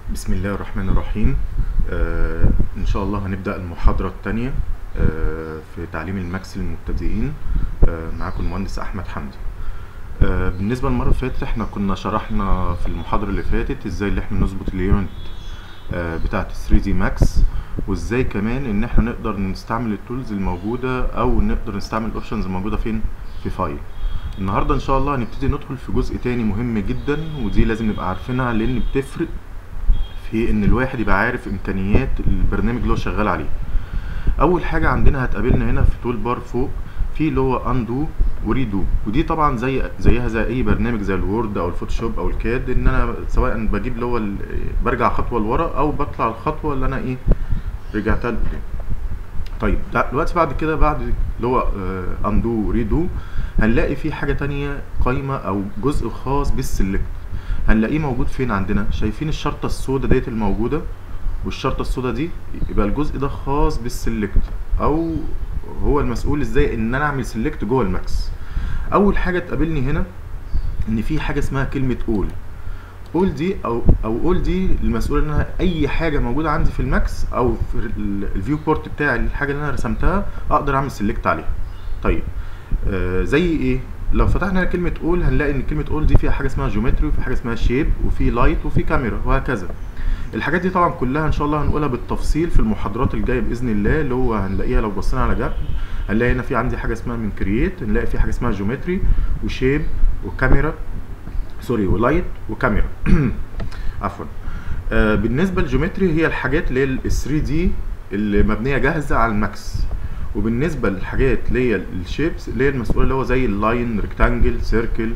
بسم الله الرحمن الرحيم آه ان شاء الله هنبدا المحاضره الثانيه آه في تعليم الماكس للمبتدئين آه معاكم المهندس احمد حمدي آه بالنسبه للمره اللي فاتت احنا كنا شرحنا في المحاضره اللي فاتت ازاي اللي احنا نظبط اليونت آه بتاعه 3 دي ماكس وازاي كمان ان احنا نقدر نستعمل التولز الموجوده او نقدر نستعمل الاوبشنز الموجوده فين في فايل النهارده ان شاء الله هنبتدي ندخل في جزء تاني مهم جدا ودي لازم نبقى عارفينها لان بتفرق في ان الواحد يبقى عارف امكانيات البرنامج اللي هو شغال عليه اول حاجه عندنا هتقابلنا هنا في تول بار فوق في اللي هو اندو وريدو ودي طبعا زي زيها زي اي برنامج زي الوورد او الفوتوشوب او الكاد ان انا سواء بجيب اللي هو برجع خطوه لورا او بطلع الخطوه اللي انا ايه رجعتها لقدام طيب دلوقتي بعد كده بعد اللي هو اندو ريدو هنلاقي في حاجه تانية قايمه او جزء خاص بالسلكت هنلاقيه موجود فين عندنا شايفين الشرطه السوداء ديت الموجوده والشرطه السوداء دي يبقى الجزء ده خاص بالسلكت او هو المسؤول ازاي ان انا اعمل سلكت جوه الماكس اول حاجه تقابلني هنا ان في حاجه اسمها كلمه اول اول دي او او اول دي المسؤول انها اي حاجه موجوده عندي في الماكس او في الفيو بورت بتاعي الحاجه اللي انا رسمتها اقدر اعمل سلكت عليها طيب آه زي ايه لو فتحنا كلمة اول هنلاقي ان كلمة اول دي فيها حاجة اسمها جيومتري وفي حاجة اسمها شيب وفي لايت وفي كاميرا وهكذا الحاجات دي طبعا كلها ان شاء الله هنقولها بالتفصيل في المحاضرات الجاية باذن الله اللي هو هنلاقيها لو بصينا على جنب هنلاقي هنا في عندي حاجة اسمها من كرييت هنلاقي في حاجة اسمها جيومتري وشيب وكاميرا سوري ولايت وكاميرا عفوا آه بالنسبة للجيومتري هي الحاجات اللي هي ال 3 دي اللي مبنية جاهزة على الماكس وبالنسبه للحاجات اللي هي الشيبس اللي هي المسؤوله اللي هو زي اللاين ريكتانجل سيركل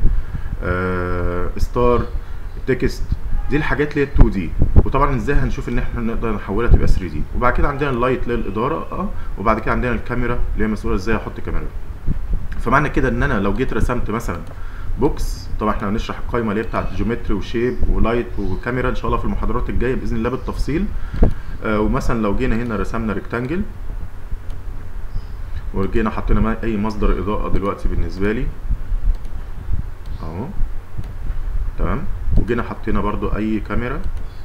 آه ستار تكست دي الحاجات اللي هي 2 دي وطبعا ازاي هنشوف ان احنا نقدر نحولها تبقى 3 دي وبعد كده عندنا اللايت اللي هي الاداره اه وبعد كده عندنا الكاميرا اللي هي مسؤوله ازاي احط كاميرا فمعنى كده ان انا لو جيت رسمت مثلا بوكس طبعا احنا هنشرح القائمه اللي هي بتاعت جيومتري وشيب ولايت وكاميرا ان شاء الله في المحاضرات الجايه باذن الله بالتفصيل آه ومثلا لو جينا هنا رسمنا ريكتانجل ورجينا حطينا اي مصدر اضاءه دلوقتي بالنسبه لي اهو تمام وجينا حطينا برضو اي كاميرا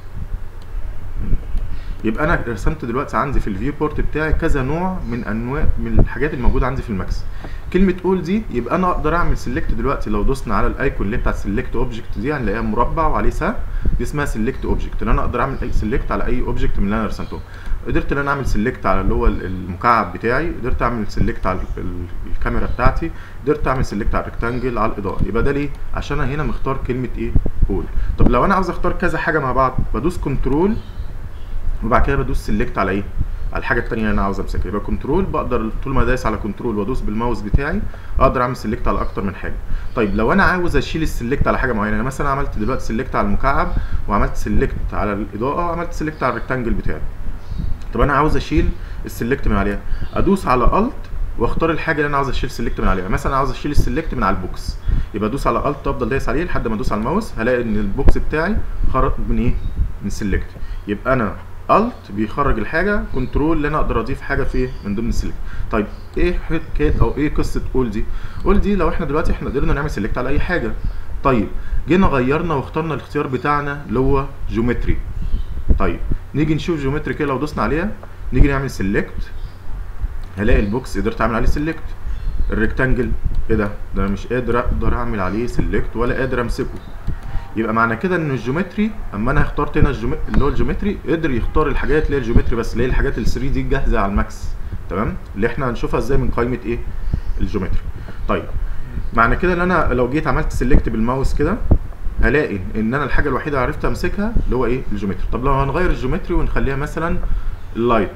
يبقى انا رسمت دلوقتي عندي في الفيو بورت بتاعي كذا نوع من انواع من الحاجات الموجوده عندي في الماكس كلمه اول دي يبقى انا اقدر اعمل سيلكت دلوقتي لو دوسنا على الايكون اللي بتاعت سيلكت اوبجكت دي هنلاقيها مربع وعليه سهم دي اسمها سيلكت اوبجكت ان انا اقدر اعمل اي سيلكت على اي اوبجكت من اللي انا رسمته قدرت ان انا اعمل سيلكت على اللي هو المكعب بتاعي قدرت اعمل سيلكت على الكاميرا بتاعتي قدرت اعمل سيلكت على الريكتانجل على الاضاءه يبقى ده ليه عشان انا هنا مختار كلمه ايه اول طب لو انا عاوز اختار كذا حاجه مع بعض بدوس كنترول وبعد كده بدوس سيلكت على ايه على الحاجه الثانيه اللي انا عاوز امسكها يبقى كنترول بقدر طول ما دايس على كنترول وادوس بالماوس بتاعي اقدر اعمل سيلكت على اكتر من حاجه طيب لو انا عاوز اشيل السيلكت على حاجه معينه انا مثلا عملت دلوقتي سيلكت على المكعب وعملت سيلكت على الاضاءه وعملت سيلكت على الريكتانجل بتاعي طب انا عاوز اشيل السيلكت من عليها ادوس على الت واختار الحاجه اللي انا عاوز اشيل سيلكت من عليها مثلا عاوز اشيل السيلكت من على البوكس يبقى ادوس على الت افضل دايس عليه لحد ما ادوس على الماوس هلاقي ان البوكس بتاعي خرج من ايه من سيلكت يبقى انا الت بيخرج الحاجه كنترول اللي انا اقدر اضيف حاجه في من ضمن السيلكت طيب ايه حكايه او ايه قصه اول دي اول دي لو احنا دلوقتي احنا قدرنا نعمل سيلكت على اي حاجه طيب جينا غيرنا واخترنا الاختيار بتاعنا اللي هو جيومتري طيب نيجي نشوف جيومتري كده لو دوسنا عليها نيجي نعمل سيلكت هلاقي البوكس قدرت اعمل عليه سيلكت الريكتانجل ايه ده ده انا مش قادر اقدر اعمل عليه سيلكت ولا قادر امسكه يبقى معنى كده ان الجيومتري اما انا اخترت هنا الجيومتري اللي هو الجيومتري قدر يختار الحاجات اللي هي الجيومتري بس اللي هي الحاجات ال 3 دي الجاهزه على الماكس تمام اللي احنا هنشوفها ازاي من قائمه ايه الجيومتري طيب معنى كده ان انا لو جيت عملت سيلكت بالماوس كده هلاقي ان انا الحاجه الوحيده اللي عرفت امسكها اللي هو ايه الجيومتري طب لو هنغير الجيومتري ونخليها مثلا اللايت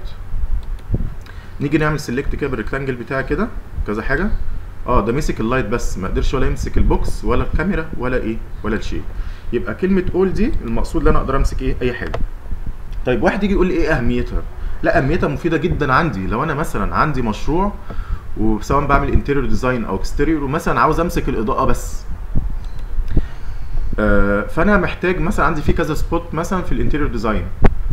نيجي نعمل سيلكت كده بالريكتانجل بتاعي كده كذا حاجه اه ده مسك اللايت بس ما قدرش ولا يمسك البوكس ولا الكاميرا ولا ايه ولا الشيء يبقى كلمه اول دي المقصود ان انا اقدر امسك ايه اي حاجه طيب واحد يجي يقول لي ايه اهميتها لا اهميتها مفيده جدا عندي لو انا مثلا عندي مشروع وسواء بعمل انتيريور ديزاين او اكستيريور ومثلا عاوز امسك الاضاءه بس آه فانا محتاج مثلا عندي في كذا سبوت مثلا في الانتيريور ديزاين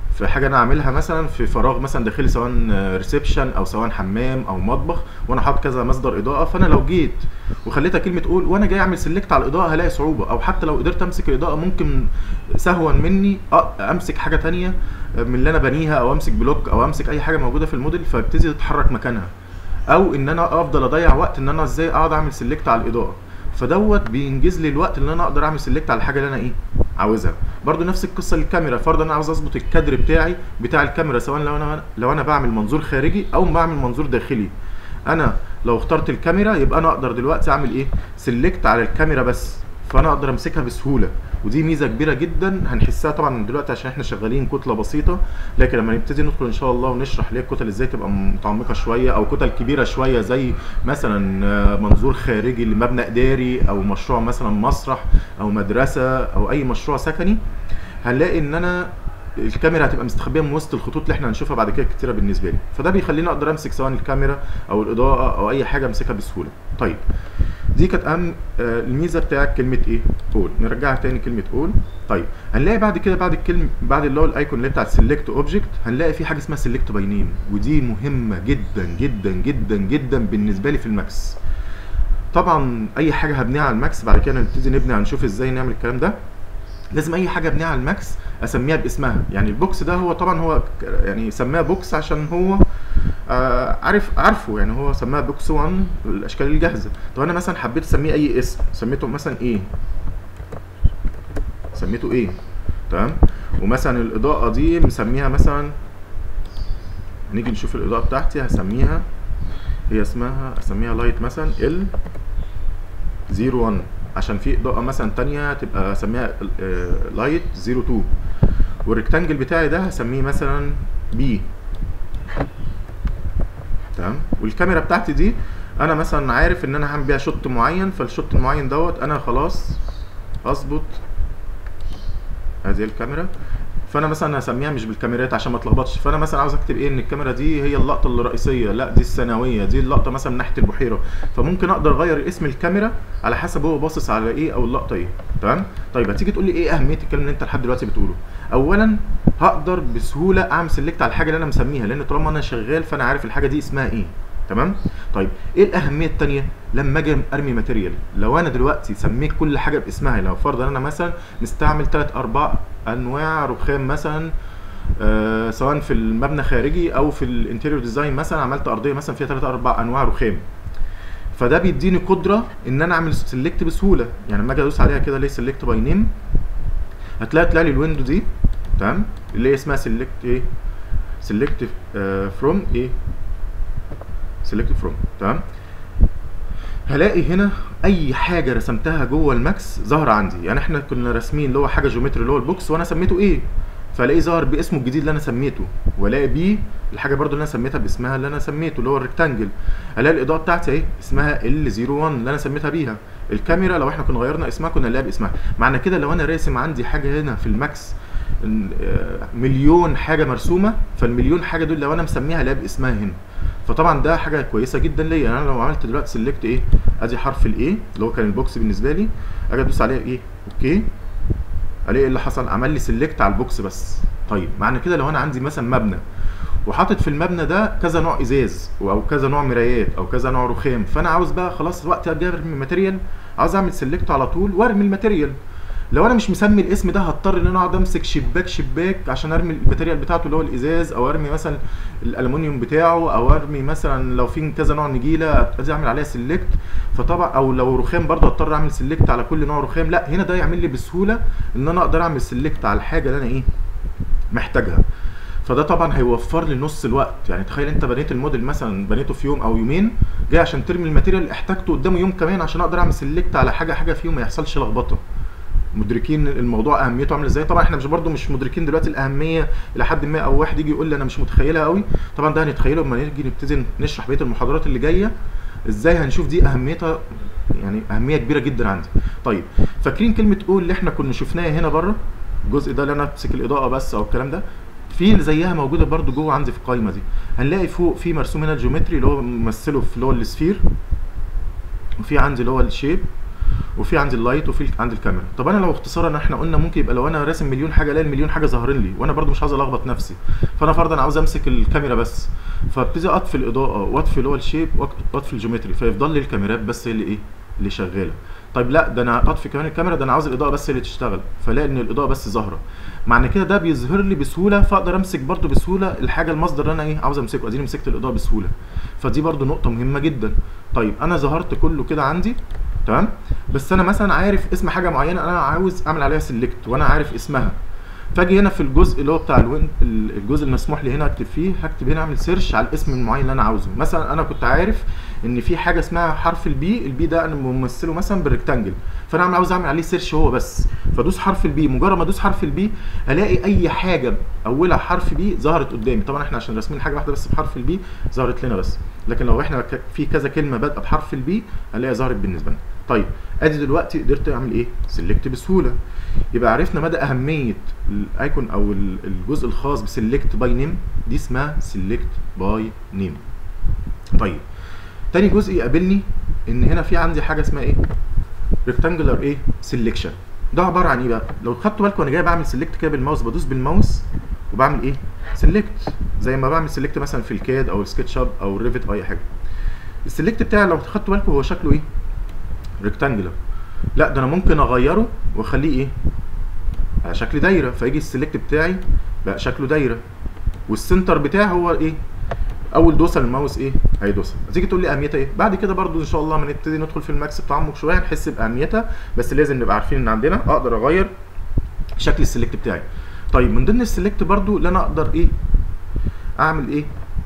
في حاجه انا اعملها مثلا في فراغ مثلا داخلي سواء ريسبشن او سواء حمام او مطبخ وانا حاطط كذا مصدر اضاءه فانا لو جيت وخليتها كلمه اول وانا جاي اعمل سيلكت على الاضاءه هلاقي صعوبه او حتى لو قدرت امسك الاضاءه ممكن سهوا مني أ- امسك حاجه تانية من اللي انا بنيها او امسك بلوك او امسك اي حاجه موجوده في الموديل فابتدي تتحرك مكانها او ان انا افضل اضيع وقت ان انا ازاي اقعد اعمل سيلكت على الاضاءه فدوت بينجز لي الوقت اللي انا اقدر اعمل سيلكت على الحاجه اللي انا ايه عاوزها برضو نفس القصه للكاميرا فرضا انا عاوز اظبط الكادر بتاعي بتاع الكاميرا سواء لو انا لو انا بعمل منظور خارجي او بعمل منظور داخلي انا لو اخترت الكاميرا يبقى انا اقدر دلوقتي اعمل ايه سيلكت على الكاميرا بس فانا اقدر امسكها بسهوله ودي ميزه كبيره جدا هنحسها طبعا دلوقتي عشان احنا شغالين كتله بسيطه لكن لما نبتدي ندخل ان شاء الله ونشرح ليه الكتل ازاي تبقى متعمقه شويه او كتل كبيره شويه زي مثلا آه، منظور خارجي لمبنى اداري او مشروع مثلا مسرح او مدرسه او اي مشروع سكني هنلاقي ان انا الكاميرا هتبقى مستخبيه من وسط الخطوط اللي احنا هنشوفها بعد كده كتيره بالنسبه لي فده بيخليني اقدر امسك سواء الكاميرا او الاضاءه او اي حاجه امسكها بسهوله طيب دي كانت اهم آه، الميزه بتاعت كلمه ايه اول نرجعها تاني كلمه اول طيب هنلاقي بعد كده بعد الكلمه بعد اللي هو الايكون اللي بتاعت سيلكت اوبجكت هنلاقي في حاجه اسمها سيلكت باي نيم ودي مهمه جدا جدا جدا جدا بالنسبه لي في الماكس طبعا اي حاجه هبنيها على الماكس بعد كده نبتدي نبني هنشوف ازاي نعمل الكلام ده لازم اي حاجه ابنيها على الماكس اسميها باسمها يعني البوكس ده هو طبعا هو ك- يعني سماها بوكس عشان هو آه عارف عارفه يعني هو سماها بوكس 1 الاشكال الجاهزه طب انا مثلا حبيت اسميه اي اسم سميته مثلا ايه سميته ايه تمام ومثلا الاضاءه دي مسميها مثلا نيجي نشوف الاضاءه بتاعتي هسميها هي اسمها اسميها لايت مثلا ال 01 عشان في اضاءه مثلا تانية تبقى اسميها لايت 02 والريكتانجل بتاعي ده هسميه مثلا بي تمام والكاميرا بتاعتي دي انا مثلا عارف ان انا هعمل بيها شوت معين فالشوت المعين دوت انا خلاص اظبط هذه الكاميرا فانا مثلا هسميها مش بالكاميرات عشان ما اتلخبطش فانا مثلا عاوز اكتب ايه ان الكاميرا دي هي اللقطه الرئيسيه لا دي الثانويه دي اللقطه مثلا من ناحيه البحيره فممكن اقدر اغير اسم الكاميرا على حسب هو باصص على ايه او اللقطه ايه تمام طيب هتيجي تقول لي ايه اهميه الكلام اللي انت لحد دلوقتي بتقوله اولا هقدر بسهوله اعمل سيلكت على الحاجه اللي انا مسميها لان طالما انا شغال فانا عارف الحاجه دي اسمها ايه تمام طيب ايه الاهميه الثانيه لما اجي ارمي ماتيريال لو انا دلوقتي سميت كل حاجه باسمها لو فرضا انا مثلا مستعمل 3 4 انواع رخام مثلا آه سواء في المبنى خارجي او في الانتيريور ديزاين مثلا عملت ارضيه مثلا فيها 3 4 انواع رخام فده بيديني قدره ان انا اعمل سيلكت بسهوله يعني لما اجي ادوس عليها كده ليه سيلكت باي نيم هتلاقي طلع لي الويندو دي تمام اللي هي اسمها سيلكت ايه سيلكت فروم ايه سيلكت فروم تمام هلاقي هنا اي حاجه رسمتها جوه الماكس ظاهره عندي يعني احنا كنا راسمين اللي هو حاجه جيومتري اللي هو البوكس وانا سميته ايه فالاقي ظاهر باسمه الجديد اللي انا سميته والاقي بي الحاجه برضو اللي انا سميتها باسمها اللي انا سميته اللي هو الريكتانجل الاقي الاضاءه بتاعتي اهي اسمها ال 01 اللي انا سميتها بيها الكاميرا لو احنا كنا غيرنا اسمها كنا نلاقيها باسمها معنى كده لو انا راسم عندي حاجه هنا في الماكس إن- آه، مليون حاجه مرسومه فالمليون حاجه دول لو انا مسميها الاقيها باسمها هنا فطبعا ده حاجه كويسه جدا ليا يعني انا لو عملت دلوقتي سيلكت ايه ادي حرف الايه اللي هو كان البوكس بالنسبه لي اجي ادوس عليه ايه اوكي الاقي ايه اللي حصل عمل لي سيلكت على البوكس بس طيب معنى كده لو انا عندي مثلا مبنى وحاطط في المبنى ده كذا نوع ازاز او كذا نوع مرايات او كذا نوع رخام فانا عاوز بقى خلاص وقت اجي ارمي ماتيريال عاوز اعمل سيلكت على طول وارمي الماتيريال لو انا مش مسمي الاسم ده هضطر ان انا اقعد امسك شباك شباك عشان ارمي الماتيريال بتاعته اللي هو الازاز او ارمي مثلا الالومنيوم بتاعه او ارمي مثلا لو في كذا نوع نجيله ابتدي اعمل عليها سيلكت فطبعا او لو رخام برضه اضطر اعمل سيلكت على كل نوع رخام لا هنا ده يعمل لي بسهوله ان انا اقدر اعمل سيلكت على الحاجه اللي انا ايه محتاجها فده طبعا هيوفر لي نص الوقت يعني تخيل انت بنيت الموديل مثلا بنيته في يوم او يومين جاي عشان ترمي الماتيريال احتاجته قدامه يوم كمان عشان اقدر اعمل سيلكت على حاجه حاجه فيهم ما يحصلش لخبطه مدركين الموضوع اهميته عامله ازاي طبعا احنا مش برضو مش مدركين دلوقتي الاهميه الى حد ما او واحد يجي يقول لي انا مش متخيلها قوي طبعا ده هنتخيله لما نيجي نبتدي نشرح بقيه المحاضرات اللي جايه ازاي هنشوف دي اهميتها يعني اهميه كبيره جدا عندي طيب فاكرين كلمه قول اللي احنا كنا شفناها هنا بره الجزء ده اللي انا امسك الاضاءه بس او الكلام ده في اللي زيها موجوده برضو جوه عندي في القايمه دي هنلاقي فوق في مرسوم هنا الجيومتري اللي هو ممثله في اللي هو السفير وفي عندي اللي هو الشيب وفي عندي اللايت وفي عندي الكاميرا طب انا لو اختصارا احنا قلنا ممكن يبقى لو انا راسم مليون حاجه الاقي المليون حاجه ظاهرين لي وانا برضو مش عاوز الخبط نفسي فانا فرضا عاوز امسك الكاميرا بس فابتدي اطفي الاضاءه واطفي اللي هو الشيب واطفي الجيومتري فيفضل لي الكاميرات بس هي اللي ايه اللي شغاله طيب لا ده انا اطفي كمان الكاميرا ده انا عاوز الاضاءه بس اللي تشتغل فلاقي ان الاضاءه بس ظاهره معنى كده ده بيظهر لي بسهوله فاقدر امسك برده بسهوله الحاجه المصدر اللي انا ايه عاوز امسكه اديني مسكت الاضاءه بسهوله فدي برده نقطه مهمه جدا طيب انا ظهرت كله كده عندي تمام بس انا مثلا عارف اسم حاجه معينه انا عاوز اعمل عليها سيلكت وانا عارف اسمها فاجي هنا في الجزء اللي هو بتاع الوين الجزء المسموح لي هنا اكتب فيه هكتب هنا اعمل سيرش على الاسم المعين اللي انا عاوزه مثلا انا كنت عارف ان في حاجه اسمها حرف البي البي ده انا ممثله مثلا بالريكتانجل فانا عم عاوز اعمل عليه سيرش هو بس فادوس حرف البي مجرد ما ادوس حرف البي الاقي اي حاجه اولها حرف بي ظهرت قدامي طبعا احنا عشان راسمين حاجه واحده بس بحرف البي ظهرت لنا بس لكن لو احنا في كذا كلمه بادئه بحرف البي هنلاقيها ظهرت بالنسبه لنا طيب ادي دلوقتي قدرت اعمل ايه سيلكت بسهوله يبقى عرفنا مدى اهميه الايكون او الجزء الخاص بسيلكت باي نيم دي اسمها سيلكت باي نيم طيب تاني جزء يقابلني ان هنا في عندي حاجه اسمها ايه ريكتانجولار ايه سيلكشن ده عباره عن ايه بقى لو خدتوا بالكم وانا جاي بعمل سيلكت كده بالماوس بدوس بالماوس وبعمل ايه سيلكت زي ما بعمل سيلكت مثلا في الكاد او السكتش اب او الريفت او اي حاجه السيلكت بتاعي لو خدتوا بالكم هو شكله ايه ريكتانجولار لا ده انا ممكن اغيره واخليه ايه على شكل دايره فيجي السيلكت بتاعي بقى شكله دايره والسنتر بتاعي هو ايه اول دوسه للماوس ايه هيدوسها هتيجي تقول لي اهميتها ايه بعد كده برضو ان شاء الله ما نبتدي ندخل في الماكس بتعمق شويه هنحس باهميتها بس لازم نبقى عارفين ان عندنا اقدر اغير شكل السيلكت بتاعي طيب من ضمن السيلكت برضو اللي انا اقدر ايه اعمل ايه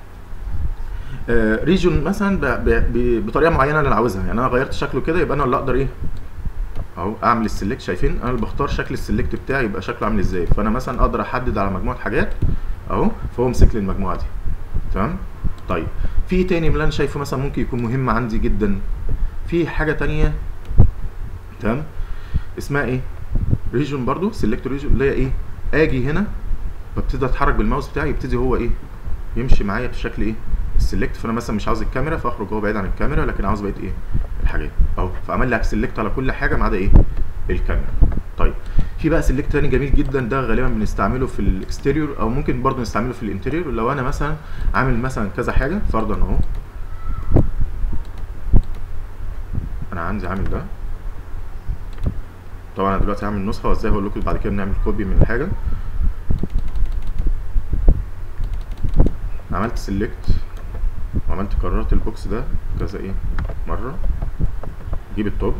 آه ريجون مثلا ب ب بطريقه معينه اللي انا عاوزها يعني انا غيرت شكله كده يبقى انا اللي اقدر ايه اهو اعمل السيلكت شايفين انا اللي بختار شكل السيلكت بتاعي يبقى شكله عامل ازاي فانا مثلا اقدر احدد على مجموعه حاجات اهو فهو مسك لي المجموعه دي تمام طيب في ايه تاني من اللي انا شايفه مثلا ممكن يكون مهم عندي جدا في حاجه تانية تمام اسمها ايه ريجون برضو سيلكت ريجون اللي هي ايه اجي هنا ببتدي اتحرك بالماوس بتاعي يبتدي هو ايه يمشي معايا بشكل ايه السيلكت فانا مثلا مش عاوز الكاميرا فاخرج هو بعيد عن الكاميرا لكن عاوز بقيه ايه الحاجات اهو فعمل لك سيلكت على كل حاجه ما عدا ايه الكاميرا طيب في بقى سيلكت تاني جميل جدا ده غالبا بنستعمله في الاكستيريور او ممكن برضه نستعمله في الانتيريور لو انا مثلا عامل مثلا كذا حاجه فرضا اهو انا عندي عامل ده طبعا انا دلوقتي هعمل نسخه وازاي هقول لكم بعد كده نعمل كوبي من الحاجه عملت سيلكت وعملت كررت البوكس ده كذا ايه مره جيب التوب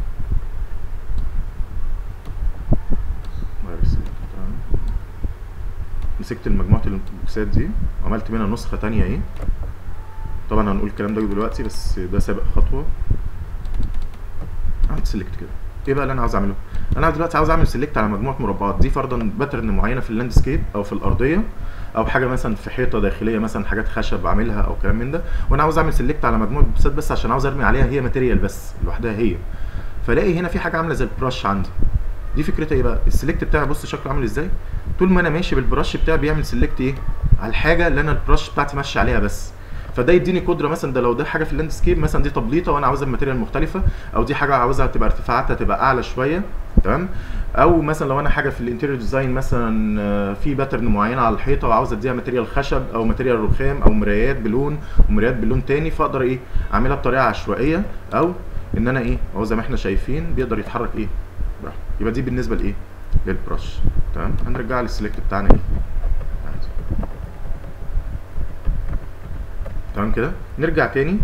مسكت المجموعة البوكسات دي وعملت منها نسخة تانية ايه طبعا هنقول الكلام ده دلوقتي بس ده سابق خطوة عملت سيلكت كده ايه بقى اللي انا عاوز اعمله انا دلوقتي عاوز اعمل سيلكت على مجموعة مربعات دي فرضا باترن معينة في اللاندسكيب او في الارضية او حاجة مثلا في حيطة داخلية مثلا حاجات خشب بعملها او كلام من ده وانا عاوز اعمل سيلكت على مجموعة بوكسات بس عشان عاوز ارمي عليها هي ماتيريال بس لوحدها هي فلاقي هنا في حاجة عاملة زي البرش عندي دي فكرتها ايه بقى السيلكت بتاعي بص شكله عامل ازاي طول ما انا ماشي بالبرش بتاعي بيعمل سيلكت ايه على الحاجه اللي انا البرش بتاعتي ماشي عليها بس فده يديني قدره مثلا ده لو ده حاجه في اللاندسكيب مثلا دي تبليطه وانا عاوزها بماتيريال مختلفه او دي حاجه عاوزها تبقى ارتفاعاتها تبقى اعلى شويه تمام او مثلا لو انا حاجه في الانتيريور ديزاين مثلا في باترن معينه على الحيطه وعاوز اديها ماتيريال خشب او ماتيريال رخام او مرايات بلون ومرايات بلون تاني فاقدر ايه اعملها بطريقه عشوائيه او ان انا ايه اهو زي ما احنا شايفين بيقدر يتحرك ايه براحته يبقى دي بالنسبه لايه للبرش تمام هنرجع للسلكت بتاعنا ايه تمام كده نرجع تاني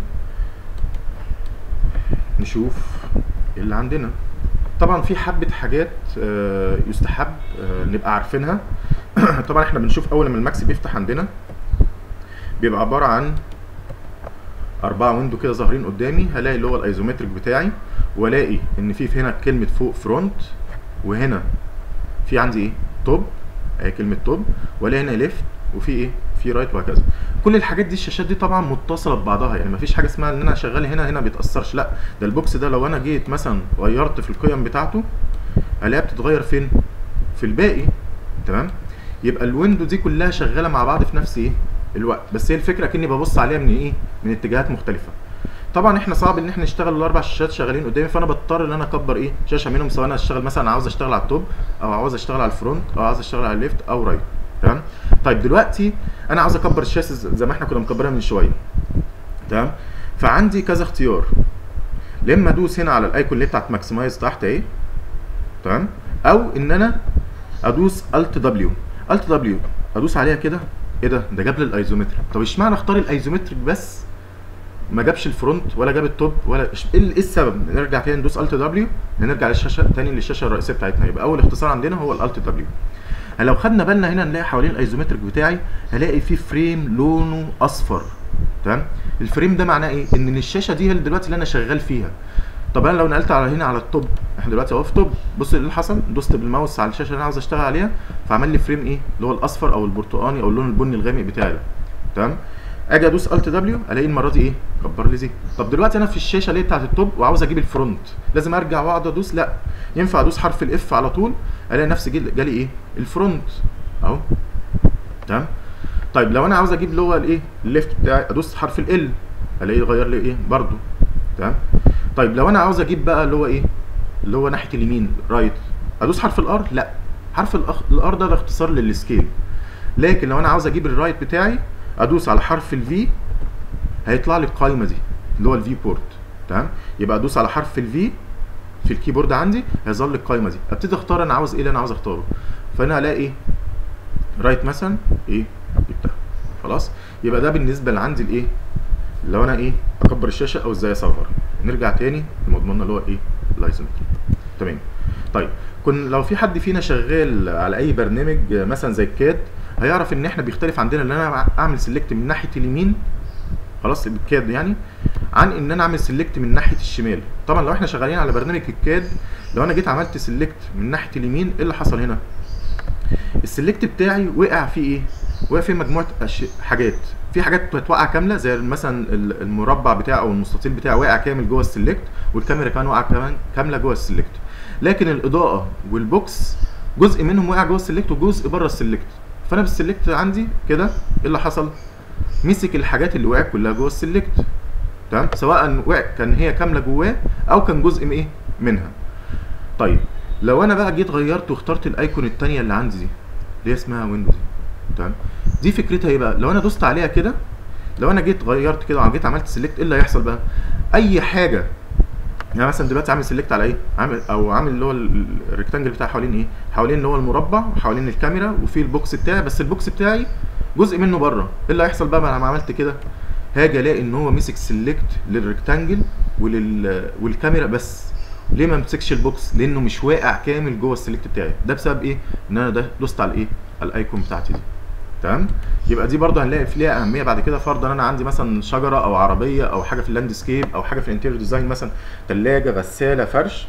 نشوف ايه اللي عندنا طبعا في حبه حاجات آه يستحب آه نبقى عارفينها طبعا احنا بنشوف اول ما الماكس بيفتح عندنا بيبقى عباره عن أربعة ويندو كده ظاهرين قدامي هلاقي اللي هو الايزومتريك بتاعي والاقي ان في هنا كلمه فوق فرونت وهنا في عندي ايه توب اهي كلمه توب والاقي هنا ليفت وفي ايه في رايت وهكذا كل الحاجات دي الشاشات دي طبعا متصله ببعضها يعني مفيش حاجه اسمها ان انا شغال هنا هنا بيتاثرش لا ده البوكس ده لو انا جيت مثلا غيرت في القيم بتاعته الاقيها بتتغير فين في الباقي تمام يبقى الويندو دي كلها شغاله مع بعض في نفس ايه الوقت بس هي الفكره كاني ببص عليها من ايه من اتجاهات مختلفه طبعا احنا صعب ان احنا نشتغل الاربع شاشات شغالين قدامي فانا بضطر ان انا اكبر ايه شاشه منهم سواء انا اشتغل مثلا عاوز اشتغل على التوب او عاوز اشتغل على الفرونت او عاوز اشتغل على الليفت او رايت تمام طيب دلوقتي انا عاوز اكبر الشاشه زي ما احنا كنا مكبرها من شويه تمام فعندي كذا اختيار يا اما ادوس هنا على الايكون اللي بتاعت ماكسمايز تحت اهي تمام او ان انا ادوس الت دبليو الت دبليو ادوس عليها كده ايه ده ده جاب لي الايزومتريك طب اشمعنى اختار الايزومتريك بس ما جابش الفرونت ولا جاب التوب ولا ايه ال- إيه السبب نرجع تاني ندوس الت دبليو نرجع للشاشه تاني للشاشه الرئيسيه بتاعتنا يبقى اول اختصار عندنا هو الالت دبليو لو خدنا بالنا هنا نلاقي حوالين الايزومتريك بتاعي هلاقي فيه فريم لونه اصفر تمام الفريم ده معناه ايه ان الشاشه دي هي اللي دلوقتي اللي انا شغال فيها طب انا لو نقلت على هنا على التوب احنا دلوقتي اهو في توب بص اللي حصل دوست بالماوس على الشاشه اللي انا عاوز اشتغل عليها فعمل لي فريم ايه اللي هو الاصفر او البرتقاني او اللون البني الغامق بتاعي ده تمام اجي ادوس الت دبليو الاقي المره دي ايه كبر لي زي طب دلوقتي انا في الشاشه اللي هي بتاعت التوب وعاوز اجيب الفرونت لازم ارجع واقعد ادوس لا ينفع ادوس حرف الاف على طول الاقي نفسي جي- جالي ايه الفرونت اهو تمام طيب لو انا عاوز اجيب اللي هو الايه الليفت بتاعي ادوس حرف ال الاقيه غير لي ايه برضو تمام طيب لو انا عاوز اجيب بقى اللي هو ايه اللي هو ناحيه اليمين رايت ادوس حرف الار لا حرف الار ده, ده اختصار للسكيل لكن لو انا عاوز اجيب الرايت بتاعي ادوس على حرف الفي هيطلع لي القايمه دي اللي هو الفي بورت تمام يبقى ادوس على حرف الفي في الكيبورد عندي هيظهر لي القايمه دي ابتدي اختار انا عاوز ايه اللي انا عاوز اختاره فانا هلاقي ايه رايت مثلا ايه جبتها خلاص يبقى ده بالنسبه لعندي الايه لو انا ايه اكبر الشاشه او ازاي اصغر نرجع تاني لمضموننا اللي هو ايه الايزومتري تمام طيب كن لو في حد فينا شغال على اي برنامج مثلا زي الكاد هيعرف ان احنا بيختلف عندنا ان انا اعمل سيلكت من ناحيه اليمين خلاص بالكاد يعني عن ان انا اعمل سيلكت من ناحيه الشمال طبعا لو احنا شغالين على برنامج الكاد لو انا جيت عملت سيلكت من ناحيه اليمين ايه اللي حصل هنا السيلكت بتاعي وقع فيه ايه وقع فيه مجموعه أش... حاجات في حاجات هتوقع كامله زي مثلا ال- المربع بتاعي او المستطيل بتاعي واقع كامل جوه السيلكت والكاميرا كمان واقعه كمان كامله جوه السيلكت لكن الاضاءه والبوكس جزء منهم وقع جوه السيلكت وجزء بره السيلكت فانا بالسيلكت عندي كده ايه اللي حصل مسك الحاجات اللي وقعت كلها جوه السيلكت تمام سواء وقع كان هي كامله جواه او كان جزء من ايه منها طيب لو انا بقى جيت غيرت واخترت الايكون التانية اللي عندي دي اللي هي اسمها ويندوز تمام دي فكرتها ايه بقى لو انا دوست عليها كده لو انا جيت غيرت كده وجيت عملت سيلكت ايه اللي هيحصل بقى اي حاجه يعني مثلا دلوقتي عامل سيلكت على ايه عامل او عامل اللي هو ال- الريكتانجل بتاعي حوالين ايه حوالين اللي هو المربع وحوالين الكاميرا وفي البوكس بتاعي بس البوكس بتاعي جزء منه بره ايه اللي هيحصل بقى بعد ما عملت كده هاجي الاقي ان هو مسك سيلكت للريكتانجل ولل والكاميرا بس ليه ما مسكش البوكس لانه مش واقع كامل جوه السيلكت بتاعي ده بسبب ايه ان انا ده دوست على ايه على الايكون بتاعتي دي تمام يبقى دي برضه هنلاقي في ليها اهميه بعد كده فرضا انا عندي مثلا شجره او عربيه او حاجه في اللاندسكيب او حاجه في الانتيريور ديزاين مثلا ثلاجه غساله فرش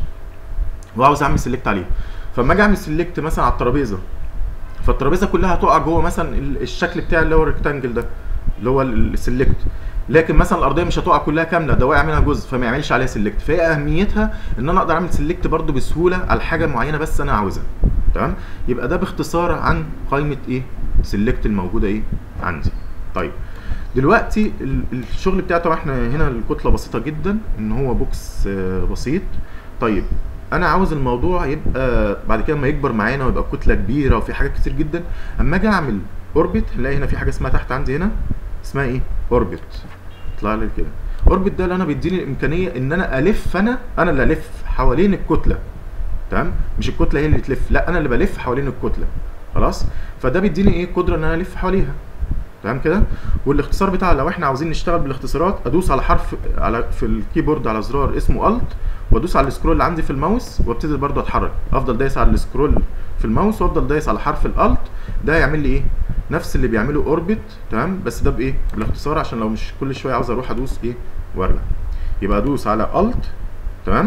وعاوز اعمل سيلكت عليه فلما اجي اعمل سيلكت مثلا على الترابيزه فالترابيزه كلها هتقع جوه مثلا ال- الشكل بتاعي اللي هو الريكتانجل ده اللي هو السيلكت لكن مثلا الارضيه مش هتقع كلها كامله ده واقع منها جزء فما يعملش عليها سيلكت فهي اهميتها ان انا اقدر اعمل سيلكت برده بسهوله على حاجه معينه بس انا عاوزها تمام يبقى ده باختصار عن قائمه ايه سيلكت الموجوده ايه عندي طيب دلوقتي ال- الشغل بتاعه طبعا احنا هنا الكتله بسيطه جدا ان هو بوكس آه، بسيط طيب انا عاوز الموضوع يبقى بعد كده لما يكبر معانا ويبقى الكتله كبيره وفي حاجات كتير جدا اما اجي اعمل اوربت هنلاقي هنا في حاجه اسمها تحت عندي هنا اسمها ايه اوربت يطلع لي كده اوربت ده اللي انا بيديني الامكانيه ان انا الف انا انا اللي الف حوالين الكتله تمام مش الكتله هي اللي تلف لا انا اللي بلف حوالين الكتله خلاص فده بيديني ايه قدره ان انا الف حواليها تمام كده والاختصار بتاع لو احنا عاوزين نشتغل بالاختصارات ادوس على حرف على في الكيبورد على زرار اسمه الت وادوس على السكرول اللي عندي في الماوس وابتدي برضه اتحرك افضل دايس على السكرول في الماوس وافضل دايس على حرف الالت ده يعمل لي ايه نفس اللي بيعمله اوربت تمام بس ده بايه بالاختصار عشان لو مش كل شويه عاوز اروح ادوس ايه وارجع يبقى ادوس على الت تمام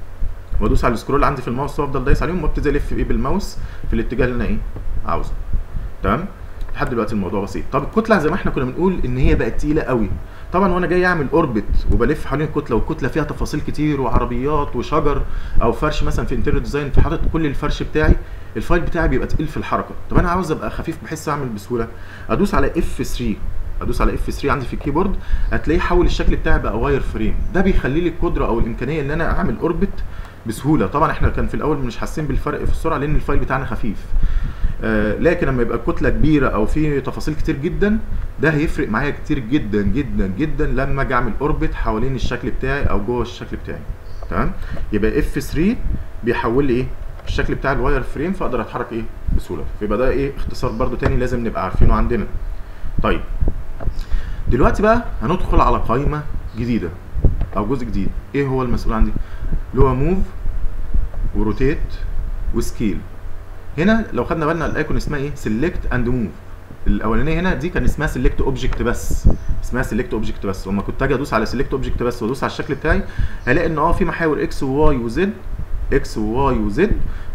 وادوس على السكرول عندي في الماوس وافضل دايس عليهم وابتدي الف ايه بالماوس في الاتجاه اللي انا ايه عاوزه تمام لحد دلوقتي الموضوع بسيط طب الكتله زي ما احنا كنا بنقول ان هي بقت تقيله قوي طبعا وانا جاي اعمل اوربت وبلف حوالين الكتله والكتله فيها تفاصيل كتير وعربيات وشجر او فرش مثلا في انتيريور ديزاين فحاطط كل الفرش بتاعي الفايل بتاعي بيبقى تقيل في الحركه طب انا عاوز ابقى خفيف بحيث اعمل بسهوله ادوس على اف 3 ادوس على اف 3 عندي في الكيبورد هتلاقيه حول الشكل بتاعي بقى واير فريم ده بيخلي لي القدره او الامكانيه ان انا اعمل اوربت بسهوله طبعا احنا كان في الاول مش حاسين بالفرق في السرعه لان الفايل بتاعنا خفيف آه لكن لما يبقى الكتله كبيره او في تفاصيل كتير جدا ده هيفرق معايا كتير جدا جدا جدا لما اجي اعمل اوربت حوالين الشكل بتاعي او جوه الشكل بتاعي تمام يبقى اف 3 بيحول لي ايه الشكل بتاع الواير فريم فاقدر اتحرك ايه بسهوله فيبقى ده ايه اختصار برده تاني لازم نبقى عارفينه عندنا طيب دلوقتي بقى هندخل على قائمه جديده او جزء جديد ايه هو المسؤول عندي اللي هو موف وروتيت وسكيل هنا لو خدنا بالنا الايكون اسمها ايه سيلكت اند موف الاولانيه هنا دي كان اسمها سيلكت اوبجكت بس اسمها سيلكت اوبجكت بس لما كنت اجي ادوس على سيلكت اوبجكت بس وادوس على الشكل بتاعي هلاقي ان اه في محاور اكس وواي وزد اكس وواي وزد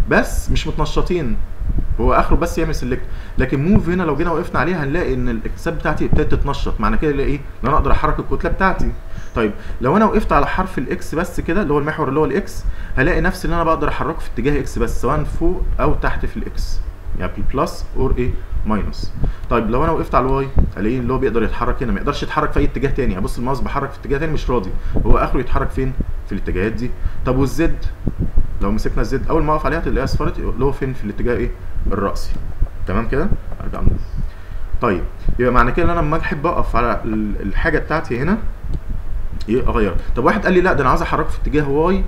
بس مش متنشطين هو اخره بس يعمل سيلكت لكن موف هنا لو جينا وقفنا عليها هنلاقي ان الاكسات بتاعتي ابتدت تتنشط معنى كده ايه ان انا اقدر احرك الكتله بتاعتي طيب لو انا وقفت على حرف الاكس بس كده اللي هو المحور اللي هو الاكس هلاقي نفسي ان انا بقدر احركه في اتجاه اكس بس سواء فوق او تحت في الاكس يعني بالبلس اور ايه ماينس طيب لو انا وقفت على الواي الاقيه اللي هو بيقدر يتحرك هنا ما يقدرش يتحرك في اي اتجاه تاني ابص الماوس بحرك في اتجاه تاني مش راضي هو اخره يتحرك فين في الاتجاهات دي طب والزد لو مسكنا الزد اول ما اقف عليها تلاقيها اصفرت اللي هو فين في الاتجاه ايه الراسي تمام كده ارجع نقول طيب يبقى معنى كده ان انا لما احب اقف على الحاجه بتاعتي هنا ايه اغيرها طب واحد قال لي لا ده انا عايز احركه في اتجاه واي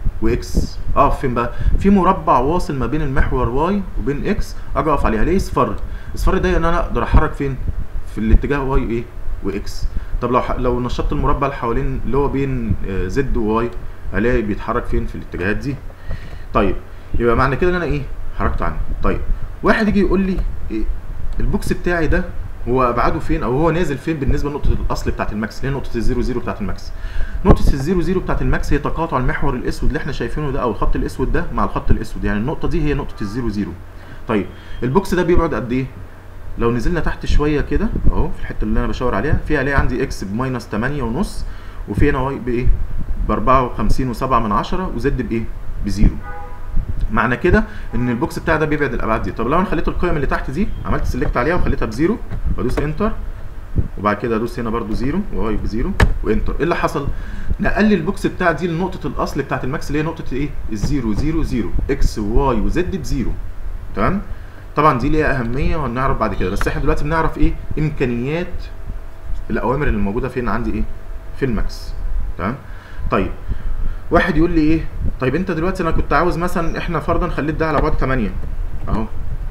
واكس اقف فين بقى في مربع واصل ما بين المحور واي وبين اكس اجي اقف عليها ليه اصفر اصفر ده ان انا اقدر احرك فين في الاتجاه واي ايه واكس طب لو لو نشطت المربع اللي حوالين اللي هو بين زد وواي الاقي بيتحرك فين في الاتجاهات دي طيب يبقى معنى كده ان انا ايه حركته عنه طيب واحد يجي يقول لي إيه البوكس بتاعي ده هو ابعاده فين او هو نازل فين بالنسبه لنقطه الاصل بتاعت الماكس اللي هي نقطه الزيرو زيرو بتاعت الماكس نقطه الزيرو زيرو بتاعت الماكس هي تقاطع المحور الاسود اللي احنا شايفينه ده او الخط الاسود ده مع الخط الاسود يعني النقطه دي هي نقطه الزيرو زيرو طيب البوكس ده بيبعد قد ايه لو نزلنا تحت شويه كده اهو في الحته اللي انا بشاور عليها في الاقي عندي اكس بماينس 8 ونص وفي هنا واي بايه ب 54 و7 من 10 وزد بايه بزيرو معنى كده ان البوكس بتاعي ده بيبعد الابعاد دي طب لو انا خليت القيم اللي تحت دي عملت سيلكت عليها وخليتها بزيرو وادوس انتر وبعد كده ادوس هنا برده زيرو وواي بزيرو وانتر ايه اللي حصل نقل لي البوكس بتاع دي لنقطه الاصل بتاعت الماكس اللي هي نقطه ايه الزيرو زيرو زيرو اكس وواي وزد بزيرو تمام طبعا دي ليها اهميه وهنعرف بعد كده بس احنا دلوقتي بنعرف ايه امكانيات الاوامر اللي موجوده فين عندي ايه في الماكس تمام طيب واحد يقول لي ايه طيب انت دلوقتي انا كنت عاوز مثلا احنا فرضا خليت ده على بعد 8 اهو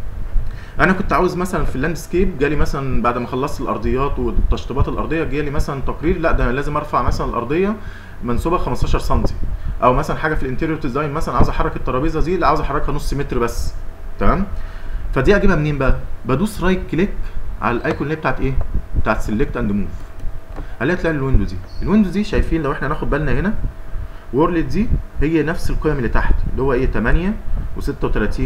انا كنت عاوز مثلا في اللاندسكيب جالي مثلا بعد ما خلصت الارضيات والتشطيبات الارضيه جالي مثلا تقرير لا ده انا لازم ارفع مثلا الارضيه منسوبه 15 سم او مثلا حاجه في الانتيريور ديزاين مثلا عاوز احرك الترابيزه دي لا عاوز احركها نص متر بس تمام فدي اجيبها منين بقى بدوس رايت كليك على الايكون اللي بتاعت ايه بتاعت سيلكت اند موف هلاقي تلاقي الويندو دي الويندو دي شايفين لو احنا ناخد بالنا هنا وورلد دي هي نفس القيم اللي تحت اللي هو ايه 8 و36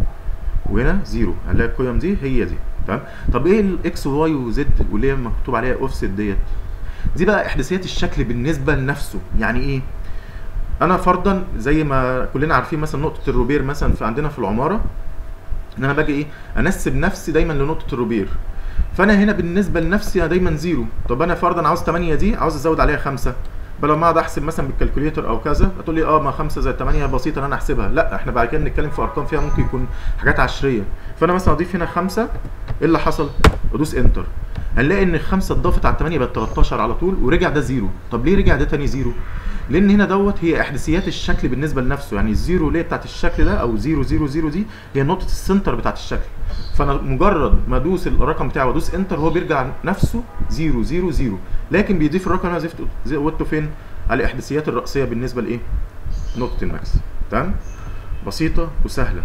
وهنا زيرو هنلاقي القيم دي هي دي تمام طب ايه الاكس وواي وزد واللي هي مكتوب عليها اوفست ديت دي بقى احداثيات الشكل بالنسبه لنفسه يعني ايه انا فرضا زي ما كلنا عارفين مثلا نقطه الروبير مثلا في عندنا في العماره ان انا باجي ايه انسب نفسي دايما لنقطه الروبير فانا هنا بالنسبه لنفسي انا دايما زيرو طب انا فرضا عاوز 8 دي عاوز ازود عليها 5 بدل ما اقعد احسب مثلا بالكالكوليتر او كذا هتقول لي اه ما 5 زائد 8 بسيطه ان انا احسبها لا احنا بعد كده بنتكلم في ارقام فيها ممكن يكون حاجات عشريه فانا مثلا اضيف هنا 5 ايه اللي حصل ادوس انتر هنلاقي ان الخمسه اتضافت على 8 بقت 13 على طول ورجع ده زيرو طب ليه رجع ده تاني زيرو لان هنا دوت هي احداثيات الشكل بالنسبه لنفسه يعني الزيرو اللي هي بتاعت الشكل ده او 0 0 0 دي هي نقطه السنتر بتاعت الشكل فانا مجرد ما ادوس الرقم بتاعه وادوس انتر هو بيرجع نفسه 0 0 0 لكن بيضيف الرقم اللي انا زفته زودته فين على الاحداثيات الرئيسيه بالنسبه لايه نقطه الماكس تمام بسيطه وسهله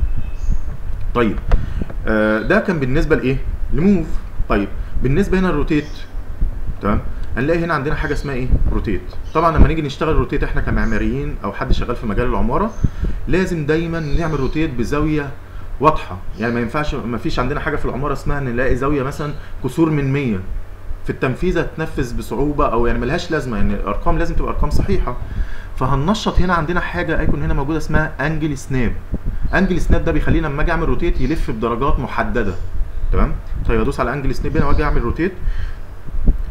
طيب آه ده كان بالنسبه لايه لموف طيب بالنسبه هنا الروتيت تمام هنلاقي هنا عندنا حاجه اسمها ايه روتيت طبعا لما نيجي نشتغل روتيت احنا كمعماريين او حد شغال في مجال العماره لازم دايما نعمل روتيت بزاويه واضحه يعني ما ينفعش ما فيش عندنا حاجه في العماره اسمها نلاقي زاويه مثلا كسور من 100 في التنفيذ هتنفذ بصعوبه او يعني ملهاش لازمه يعني الارقام لازم تبقى ارقام صحيحه فهننشط هنا عندنا حاجه ايكون هنا موجوده اسمها انجل سناب انجل سناب ده بيخلينا لما اجي اعمل روتيت يلف بدرجات محدده تمام طيب ادوس على انجل سناب هنا واجي اعمل روتيت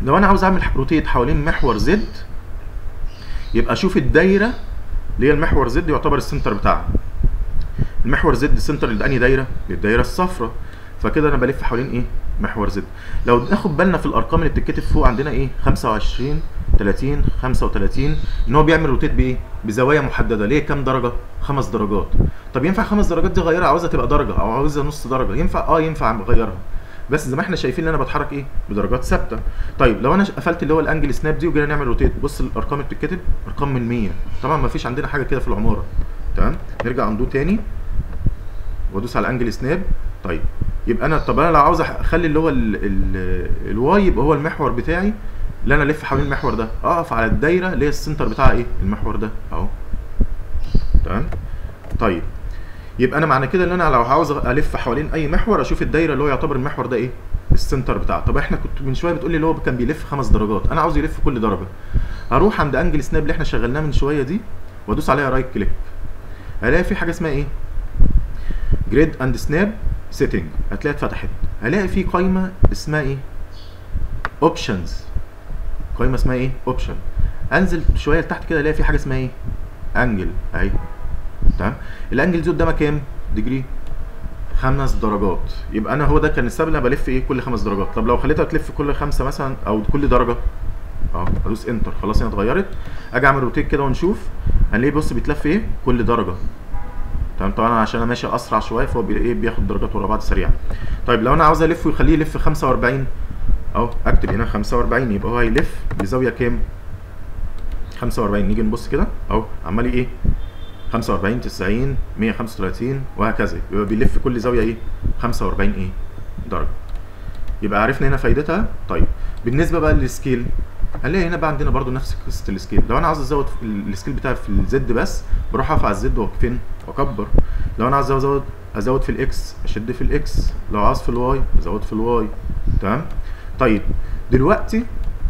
لو انا عاوز اعمل روتيت حوالين محور زد يبقى اشوف الدايره اللي هي المحور زد يعتبر السنتر بتاعها المحور زد سنتر لاني دايره للدايره الصفراء فكده انا بلف حوالين ايه محور زد لو ناخد بالنا في الارقام اللي بتتكتب فوق عندنا ايه 25 30 35 ان هو بيعمل روتيت بايه بزوايا محدده ليه كام درجه خمس درجات طب ينفع خمس درجات دي اغيرها عاوزها تبقى درجه او عاوزها نص درجه ينفع اه ينفع اغيرها بس زي ما احنا شايفين ان انا بتحرك ايه بدرجات ثابته طيب لو انا قفلت اللي هو الانجل سناب دي وجينا نعمل روتيت بص الارقام اللي بتتكتب ارقام من 100 طبعا ما فيش عندنا حاجه كده في العماره تمام نرجع اندو تاني وادوس على انجل سناب طيب يبقى انا طب انا لو عاوز اخلي اللي هو الواي يبقى هو المحور بتاعي اللي انا الف حوالين المحور ده اقف على الدايره اللي هي السنتر بتاعها ايه المحور ده اهو تمام طيب يبقى انا معنى كده ان انا لو عاوز الف حوالين اي محور اشوف الدايره اللي هو يعتبر المحور ده ايه السنتر بتاعه طب احنا كنت من شويه بتقول لي اللي هو كان بيلف خمس درجات انا عاوز يلف كل درجه هروح عند انجل سناب اللي احنا شغلناه من شويه دي وادوس عليها رايت كليك هلاقي في حاجه اسمها ايه جريد اند سناب سيتنج هتلاقيها اتفتحت هلاقي في قائمه اسمها ايه اوبشنز قائمه اسمها ايه اوبشن انزل شويه لتحت كده الاقي في حاجه اسمها ايه انجل اهي تمام الانجل دي قدامها كام ديجري خمس درجات يبقى انا هو ده كان السبب اللي انا بلف ايه كل خمس درجات طب لو خليتها تلف كل خمسه مثلا او كل درجه اه ادوس انتر خلاص هي اتغيرت اجي اعمل روتيت كده ونشوف هنلاقيه بص بيتلف ايه كل درجه تمام طبعا عشان انا ماشي اسرع شويه فهو بي ايه بياخد درجات ورا بعض سريعه طيب لو انا عاوز الف ويخليه يلف 45 اهو اكتب هنا 45 يبقى هو هيلف بزاويه كام 45 نيجي نبص كده اهو عمال ايه 45 90 135 وهكذا يبقى بيلف كل زاويه ايه 45 ايه درجه يبقى عرفنا هنا فايدتها طيب بالنسبه بقى للسكيل هنلاقي هنا بقى عندنا برضو نفس قصه السكيل لو انا عاوز ازود السكيل بتاعي في الزد بس بروح اقف على الزد فين واكبر لو انا عاوز ازود ازود في الاكس اشد في الاكس لو عاوز في الواي ازود في الواي تمام طيب دلوقتي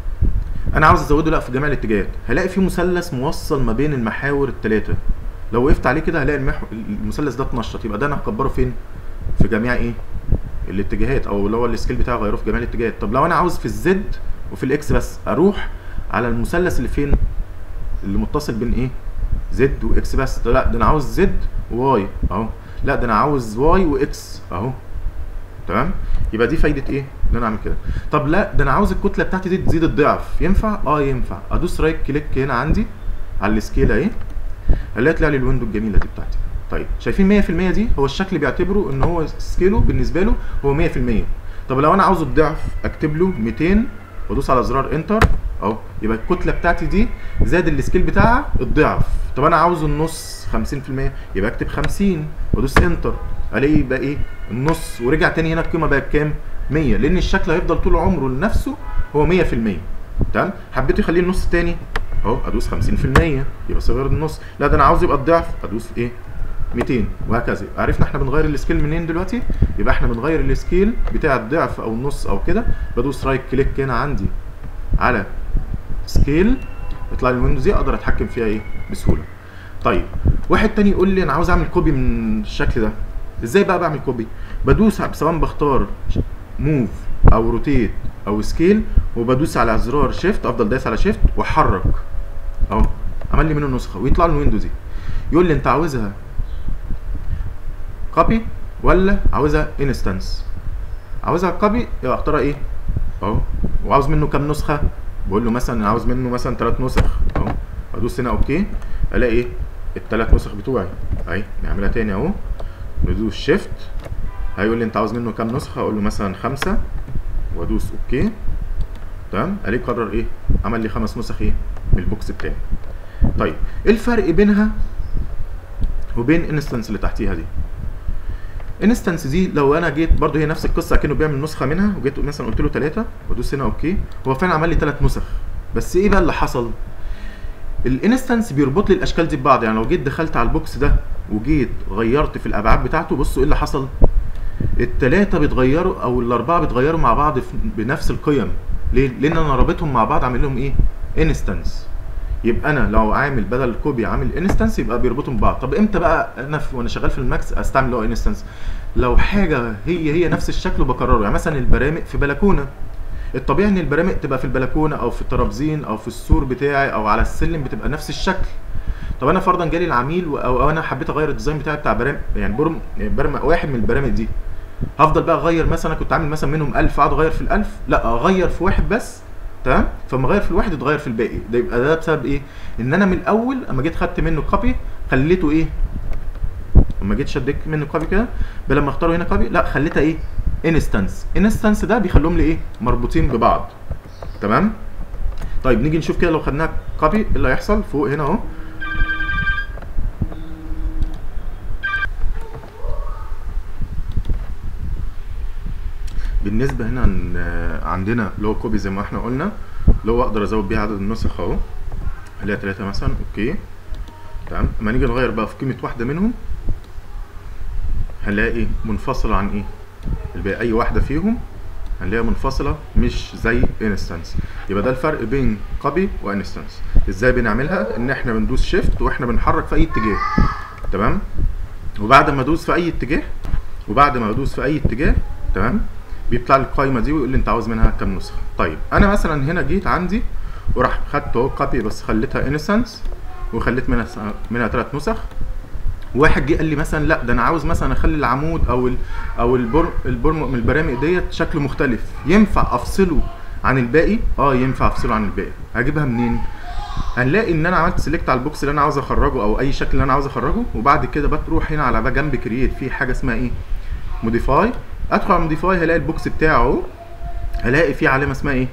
انا عاوز ازوده لا في جميع الاتجاهات هلاقي في مثلث موصل ما بين المحاور الثلاثه لو وقفت عليه كده هلاقي المحو... المثلث ده اتنشط يبقى ده انا هكبره فين في جميع ايه الاتجاهات او اللي هو السكيل بتاعه غيره في جميع الاتجاهات طب لو انا عاوز في الزد وفي الاكس بس اروح على المثلث اللي فين اللي متصل بين ايه زد واكس بس ده لا ده انا عاوز زد وواي اهو لا ده انا عاوز واي واكس اهو تمام يبقى دي فايده ايه ان انا اعمل كده طب لا ده انا عاوز الكتله بتاعتي دي تزيد الضعف ينفع اه ينفع ادوس رايت كليك هنا عندي على السكيل اهي الاقي طلع لي الويندو الجميله دي بتاعتي طيب شايفين 100% دي هو الشكل بيعتبره ان هو سكيله بالنسبه له هو 100% طب لو انا عاوزه الضعف اكتب له 200 وادوس على زرار انتر اهو يبقى الكتله بتاعتي دي زاد السكيل بتاعها الضعف طب انا عاوزه النص 50% يبقى اكتب 50 وادوس انتر الاقي يبقى ايه النص ورجع تاني هنا القيمه بقت كام 100 لان الشكل هيفضل طول عمره لنفسه هو 100% تمام حبيت يخليه النص التاني اهو ادوس 50% يبقى صغير النص لا ده انا عاوز يبقى الضعف ادوس ايه 200 وهكذا عرفنا احنا بنغير السكيل منين دلوقتي يبقى احنا بنغير السكيل بتاع الضعف او النص او كده بدوس رايت كليك هنا عندي على سكيل يطلع لي الويندوز دي اقدر اتحكم فيها ايه بسهوله طيب واحد تاني يقول لي انا عاوز اعمل كوبي من الشكل ده ازاي بقى بعمل كوبي بدوس سواء بختار موف او روتيت او سكيل وبدوس على زرار شيفت افضل دايس على شيفت واحرك اهو عمل لي منه نسخه ويطلع لي الويندوز دي يقول لي انت عاوزها كوبي ولا عاوزها انستنس عاوزها كوبي يبقى اختارها ايه اهو وعاوز منه كام نسخه بقول له مثلا انا عاوز منه مثلا ثلاث نسخ اهو ادوس هنا اوكي الاقي ايه الثلاث نسخ بتوعي اهي نعملها تاني اهو ندوس شيفت هيقول لي انت عاوز منه كام نسخه اقول له مثلا خمسه وادوس اوكي تمام الاقي قرر ايه عمل لي خمس نسخ ايه من البوكس بتاعي طيب ايه الفرق بينها وبين انستنس اللي تحتيها دي انستنس دي لو انا جيت برضو هي نفس القصه كانه بيعمل نسخه منها وجيت مثلا قلت له ثلاثه وادوس هنا اوكي هو فعلا عمل لي ثلاث نسخ بس ايه بقى اللي حصل الانستنس بيربط لي الاشكال دي ببعض يعني لو جيت دخلت على البوكس ده وجيت غيرت في الابعاد بتاعته بصوا ايه اللي حصل الثلاثه بيتغيروا او الاربعه بيتغيروا مع بعض بنفس القيم ليه لان انا رابطهم مع بعض عامل لهم ايه انستنس يبقى انا لو عامل بدل الكوبي عامل انستنس يبقى بيربطهم ببعض طب امتى بقى انا في وانا شغال في الماكس استعمل اللي هو انستنس لو حاجه هي هي نفس الشكل وبكرره يعني مثلا البرامج في بلكونه الطبيعي ان البرامج تبقى في البلكونه او في الترابزين او في السور بتاعي او على السلم بتبقى نفس الشكل طب انا فرضا جالي العميل و- او, أو انا حبيت اغير الديزاين بتاعي بتاع برامج يعني برم برم واحد من البرامج دي هفضل بقى اغير مثلا أنا كنت عامل مثلا منهم 1000 اقعد اغير في ال1000 لا اغير في واحد بس تمام فما اغير في الواحد يتغير في الباقي ده يبقى ده بسبب ايه ان انا من الاول اما جيت خدت منه كوبي خليته ايه لما جيت شديت منه كوبي كده بدل ما اختاره هنا كوبي لا خليتها ايه انستنس انستنس ده بيخليهم لي ايه مربوطين ببعض تمام طيب نيجي نشوف كده لو خدناها كوبي ايه اللي هيحصل فوق هنا اهو بالنسبه هنا عن- عندنا اللي هو كوبي زي ما احنا قلنا اللي هو اقدر ازود بيها عدد النسخ اهو خليها ثلاثة مثلا اوكي تمام اما نيجي نغير بقى في قيمه واحده منهم هنلاقي ايه منفصله عن ايه الباقي اي واحده فيهم هنلاقيها منفصله مش زي انستنس يبقى ده الفرق بين كوبي وانستنس ازاي بنعملها ان احنا بندوس شيفت واحنا بنحرك في اي اتجاه تمام وبعد ما ادوس في اي اتجاه وبعد ما ادوس في اي اتجاه تمام بيطلع لي القايمه دي ويقول لي انت عاوز منها كام نسخه طيب انا مثلا هنا جيت عندي وراح خدت اهو كوبي بس خليتها انستنس وخليت منها منها ثلاث نسخ واحد جه قال لي مثلا لا ده انا عاوز مثلا اخلي العمود او ال او البر البرم من البرامج ديت شكله مختلف ينفع افصله عن الباقي اه ينفع افصله عن الباقي هجيبها منين هنلاقي ان انا عملت سيلكت على البوكس اللي انا عاوز اخرجه او اي شكل اللي انا عاوز اخرجه وبعد كده بتروح هنا على بقى جنب كرييت في حاجه اسمها ايه موديفاي ادخل على موديفاي هلاقي البوكس بتاعه اهو هلاقي فيه علامه اسمها ايه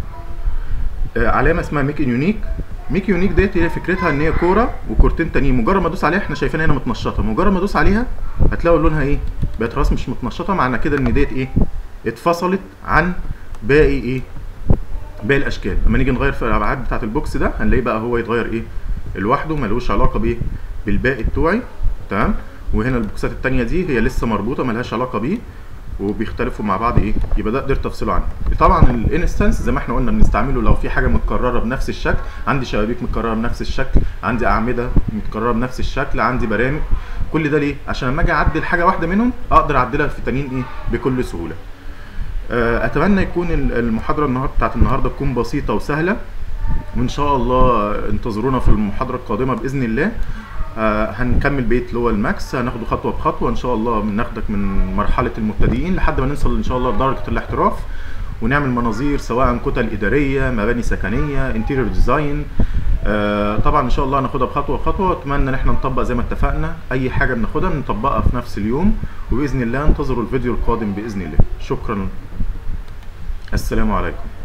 آه علامه اسمها ميك يونيك ميك يونيك ديت هي فكرتها ان هي كوره وكورتين تانيين مجرد ما ادوس عليها احنا شايفينها هنا متنشطه مجرد ما ادوس عليها هتلاقوا لونها ايه بقت خلاص مش متنشطه معنى كده ان ديت ايه اتفصلت عن باقي ايه باقي الاشكال لما نيجي نغير في الابعاد بتاعه البوكس ده هنلاقيه بقى هو يتغير ايه لوحده ملوش علاقه بايه بالباقي بتوعي تمام وهنا البوكسات التانية دي هي لسه مربوطه ملهاش علاقه بيه وبيختلفوا مع بعض ايه يبقى ده قدرت افصله عنه طبعا الانستنس زي ما احنا قلنا بنستعمله لو في حاجه متكرره بنفس الشكل عندي شبابيك متكرره بنفس الشكل عندي اعمده متكرره بنفس الشكل عندي برامج كل ده ليه عشان لما اجي اعدل حاجه واحده منهم اقدر اعدلها في التانيين ايه بكل سهوله آه، اتمنى يكون ال- المحاضره النهارده بتاعت النهارده تكون بسيطه وسهله وان شاء الله انتظرونا في المحاضره القادمه باذن الله آه، هنكمل بيت اللي هو الماكس هناخده خطوه بخطوه ان شاء الله بناخدك من مرحله المبتدئين لحد ما نوصل ان شاء الله لدرجه الاحتراف ونعمل مناظير سواء كتل اداريه مباني سكنيه انتيريور ديزاين طبعا ان شاء الله هناخدها بخطوه بخطوه اتمنى ان احنا نطبق زي ما اتفقنا اي حاجه بناخدها نطبقها في نفس اليوم وباذن الله انتظروا الفيديو القادم باذن الله شكرا السلام عليكم